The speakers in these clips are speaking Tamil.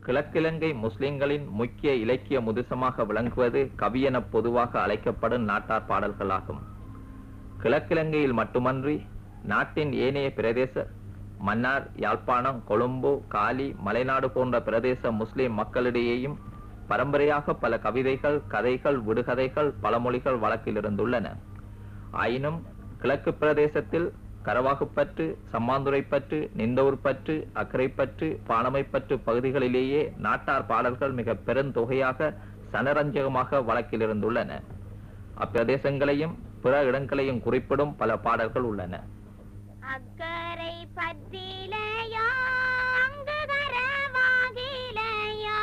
கிழக்கிழங்கை முஸ்லிம்களின் முக்கிய இலக்கிய முதுசமாக விளங்குவது கவியென பொதுவாக அழைக்கப்படும் நாட்டார் பாடல்களாகும் கிழக்கிழங்கையில் மட்டுமன்றி நாட்டின் ஏனைய பிரதேச மன்னார் யாழ்ப்பாணம் கொழும்பு காலி மலைநாடு போன்ற பிரதேச முஸ்லிம் மக்களிடையேயும் பரம்பரையாக பல கவிதைகள் கதைகள் விடுகதைகள் பழமொழிகள் வழக்கில் இருந்துள்ளன ஆயினும் கிழக்கு பிரதேசத்தில் கரவாகுப்பற்று சம்மாந்துரைப்பற்று நிந்தவூர்பற்று அக்கரைப்பற்று பாணமைப்பற்று பகுதிகளிலேயே நாட்டார் பாடல்கள் மிக பெருந்தொகையாக சனரஞ்சகமாக வழக்கில் இருந்துள்ளன அப்பிரதேசங்களையும் பிற இடங்களையும் குறிப்பிடும் பல பாடல்கள் உள்ளன அக்கரை பற்றிலையோ அங்கு கரவாகிலையோ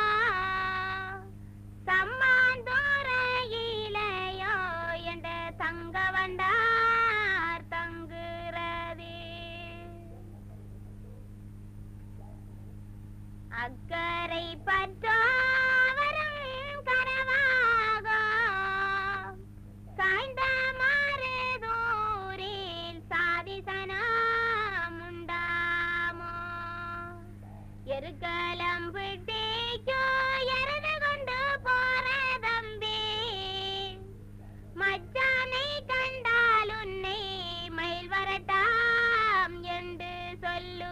சம்மாந்துறையிலையோ என்ற தங்க வண்டார் தங்குறதே அக்கரை பற்றவரும் கரவாகோ சாய்ந்த மருதூரில் சாதிசனம் உண்டாமோ எருக்கலம் பிடிக்கோ எருது கொண்டு போற தம்பி மச்சானை கண்டால் உன்னை மயில் வரட்டாம் என்று சொல்லு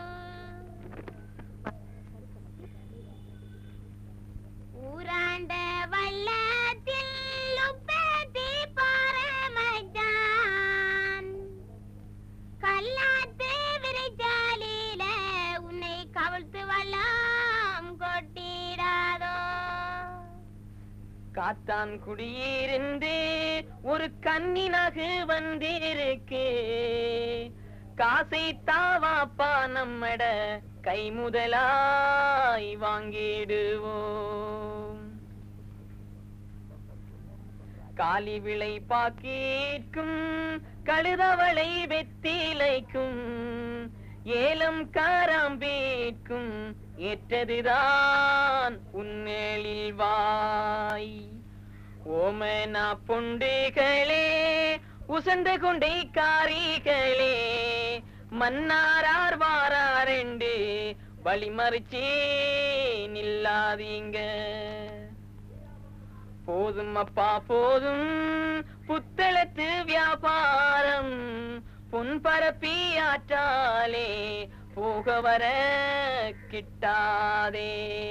ஊராண்ட வள்ளத்தில் உப்பேத்தி போற மச்சான் கல்லாத்து விரிச்சாலில உன்னை கவிழ்த்து வல்லாம் கொட்டிடாதோ காத்தான் குடியிருந்து ஒரு கண்ணினகு வந்திருக்கு காசை தாவாப்பா நம்மட கை முதலாய் வாங்கிடுவோம் காலி விளை பாக்கீர்க்கும் கழுதவளை வெத்திலைக்கும் ஏலம் காராம்பேட்கும் ஏற்றதுதான் உன்னெழில் வாய் ஓமனா பொண்டுகளே உசந்து கொண்டே காரிகளே மன்னாரார் வாராரெண்டு வழிமறிச்சே நில்லாதீங்க போதும் அப்பா போதும் புத்தளத்து வியாபாரம் பொன் பரப்பி ஆற்றாலே போக வர கிட்டாதே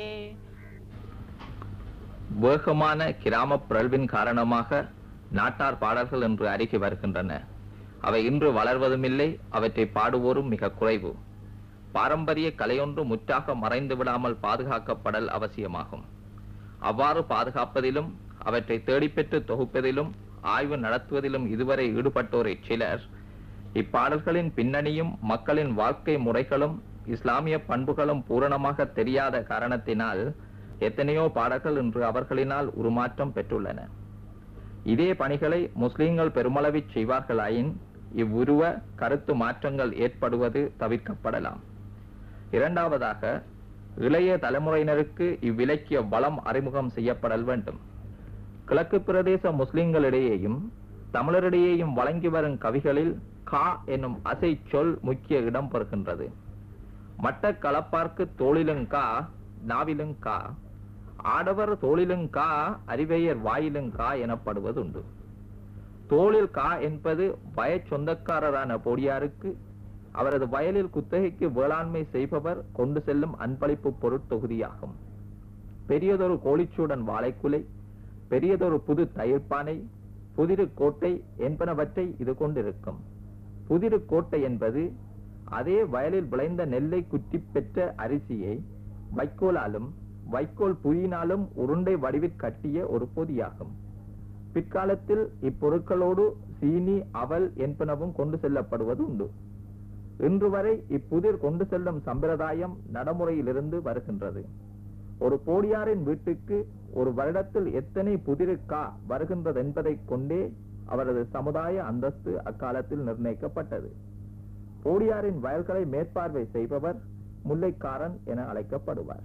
வேகமான கிராம பிறழ்வின் காரணமாக நாட்டார் பாடல்கள் இன்று அருகி வருகின்றன அவை இன்று வளர்வதுமில்லை அவற்றை பாடுவோரும் மிக குறைவு பாரம்பரிய கலையொன்று முற்றாக மறைந்து விடாமல் பாதுகாக்கப்படல் அவசியமாகும் அவ்வாறு பாதுகாப்பதிலும் அவற்றை தேடிப்பெற்று தொகுப்பதிலும் ஆய்வு நடத்துவதிலும் இதுவரை ஈடுபட்டோரை சிலர் இப்பாடல்களின் பின்னணியும் மக்களின் வாழ்க்கை முறைகளும் இஸ்லாமிய பண்புகளும் பூரணமாக தெரியாத காரணத்தினால் எத்தனையோ பாடல்கள் இன்று அவர்களினால் உருமாற்றம் பெற்றுள்ளன இதே பணிகளை முஸ்லிம்கள் பெருமளவில் செய்வார்களாயின் இவ்வுருவ கருத்து மாற்றங்கள் ஏற்படுவது தவிர்க்கப்படலாம் இரண்டாவதாக இளைய தலைமுறையினருக்கு இவ்விலக்கிய வளம் அறிமுகம் செய்யப்படல் வேண்டும் கிழக்கு பிரதேச முஸ்லிம்களிடையேயும் தமிழரிடையேயும் வழங்கி வரும் கவிகளில் கா என்னும் அசை சொல் முக்கிய இடம் பெறுகின்றது மட்ட களப்பார்க்கு தோளிலுங்கா நாவிலுங்கா ஆடவர் தோளிலுங்கா அறிவையர் வாயிலுங்கா எனப்படுவதுண்டு தோளில் கா என்பது வய சொந்தக்காரரான பொடியாருக்கு அவரது வயலில் குத்தகைக்கு வேளாண்மை செய்பவர் கொண்டு செல்லும் அன்பளிப்பு பொருட்தொகுதியாகும் பெரியதொரு கோழிச்சூடன் வாழைக்குலை பெரியதொரு புது தயிர்ப்பானை புதிரு கோட்டை என்பனவற்றை இது கொண்டிருக்கும் புதிரு கோட்டை என்பது அதே வயலில் விளைந்த நெல்லை குத்தி பெற்ற அரிசியை வைக்கோலாலும் வைக்கோல் புயினாலும் உருண்டை வடிவில் கட்டிய ஒரு பொதியாகும் பிற்காலத்தில் இப்பொருட்களோடு சீனி அவல் என்பனவும் கொண்டு செல்லப்படுவது உண்டு இன்று வரை இப்புதிர் கொண்டு செல்லும் சம்பிரதாயம் நடைமுறையிலிருந்து வருகின்றது ஒரு போடியாரின் வீட்டுக்கு ஒரு வருடத்தில் எத்தனை புதிருக்கா வருகின்றது என்பதைக் கொண்டே அவரது சமுதாய அந்தஸ்து அக்காலத்தில் நிர்ணயிக்கப்பட்டது போடியாரின் வயல்களை மேற்பார்வை செய்பவர் முல்லைக்காரன் என அழைக்கப்படுவார்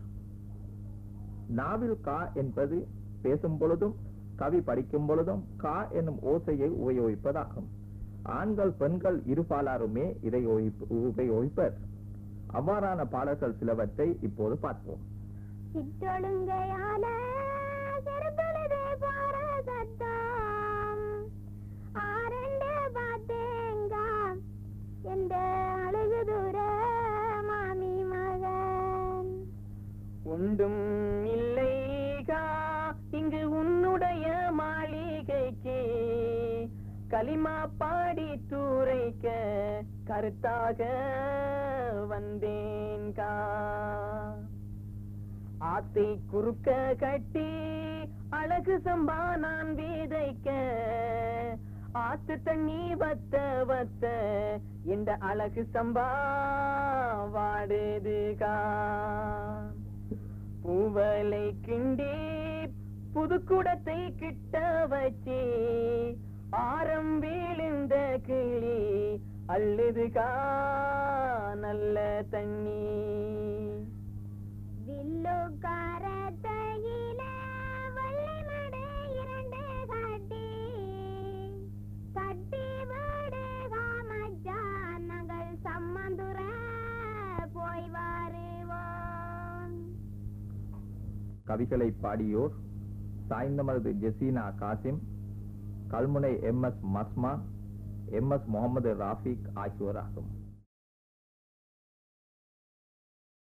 நாவில் கா என்பது பேசும் பொழுதும் கவி படிக்கும் பொழுதும் கா என்னும் ஓசையை உபயோகிப்பதாகும் ஆண்கள் பெண்கள் இருபாலாருமே இதை உபயோகிப்ப- உபயோகிப்பர் அவ்வாறான பாடல்கள் சிலவற்றை இப்போது பார்ப்போம் சிற்றொழுங்கையால செருப்பழுது போற சத்தம் ஆரண்ட பார்த்தேங்க எந்த அழகு தூர மாமி மகன் ஒன்றும் இல்லைகா இங்கு உன்னுடைய மாளிகைக்கு களிமா பாடி தூரைக்க கருத்தாக வந்தேன்கா ஆத்தை குறுக்க கட்டி அழகு சம்பா நான் விதைக்க ஆத்து தண்ணி வத்த வத்த இந்த அழகு சம்பா வாடுதுகா பூவலை கிண்டி புதுக்குடத்தை கிட்ட வச்சு ஆரம் வீழ்ந்த கிளி அள்ளுதுகா நல்ல தண்ணி வில்லுக்கார தையில வெள்ளை மடை இரண்டு காட்டி கட்டி வீடு காமச்சான் நாங்கள் சம்மந்துர போய் வருவோம் கவிகளை பாடியோர் Sainthamaruthu Jeseena Kasim Kalmunai M S Masma M S Mohamed Rafiq ஆகியோராகும்